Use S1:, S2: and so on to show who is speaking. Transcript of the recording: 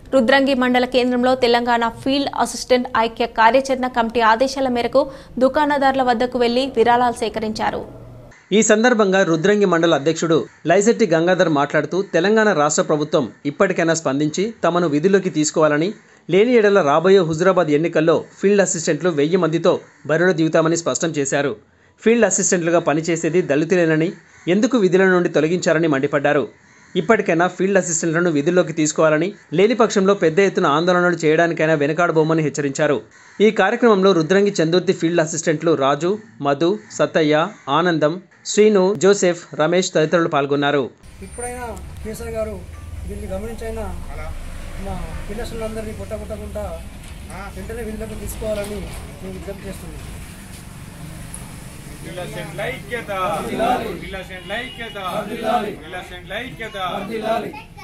S1: రుద్రంగి మండల కేంద్రంలో Telangana field assistant ఐక్య కార్యాచరణ కమిటీ ఆదేశాల మేరకు దుకాణదారుల వద్దకు వెళ్లి విరాళాలు సేకరించారు
S2: ఈ సందర్భంగా రుద్రంగి మండల అధ్యక్షుడు లైజెట్టి గంగాధర్ మాట్లాడుతూ తెలంగాణ రాష్ట్ర ప్రభుత్వం ఇప్పటికైనా స్పందించి తమను విధుల్లోకి తీసుకోవాలని లేని ఏడల రాబోయే హుజురాబాద్ ఎన్నికల్లో ఫీల్డ్ అసిస్టెంట్లు వెయ్యి మందితో బరిలో దిగుతామని స్పష్టం చేశారు ఫీల్డ్ అసిస్టెంట్లుగా పనిచేసేది దళితులేనని ఎందుకు విధుల నుండి తొలగించారని మండిపడ్డారు ఇప్పటికైనా ఫీల్డ్ అసిస్టెంట్లను విధుల్లోకి తీసుకోవాలని లేని పక్షంలో పెద్ద ఎత్తున ఆందోళనలు చేయడానికైనా వెనకాడబోమని హెచ్చరించారు ఈ కార్యక్రమంలో రుద్రంగి చందుర్తి ఫీల్డ్ అసిస్టెంట్లు రాజు మధు సత్తయ్య ఆనందం శ్రీను జోసెఫ్ రమేష్ తదితరులు పాల్గొన్నారు
S3: ఇప్పుడైనా కేసీఆర్ గారు దీన్ని గమనించైనా మా పిల్లలందరినీ కొట్టకుండా వెంటనే విధులకు తీసుకోవాలని నేను విజ్ఞప్తి చేస్తున్నాను
S4: ఐక్యత ఐక్యత ఐక్యత ఐక్యత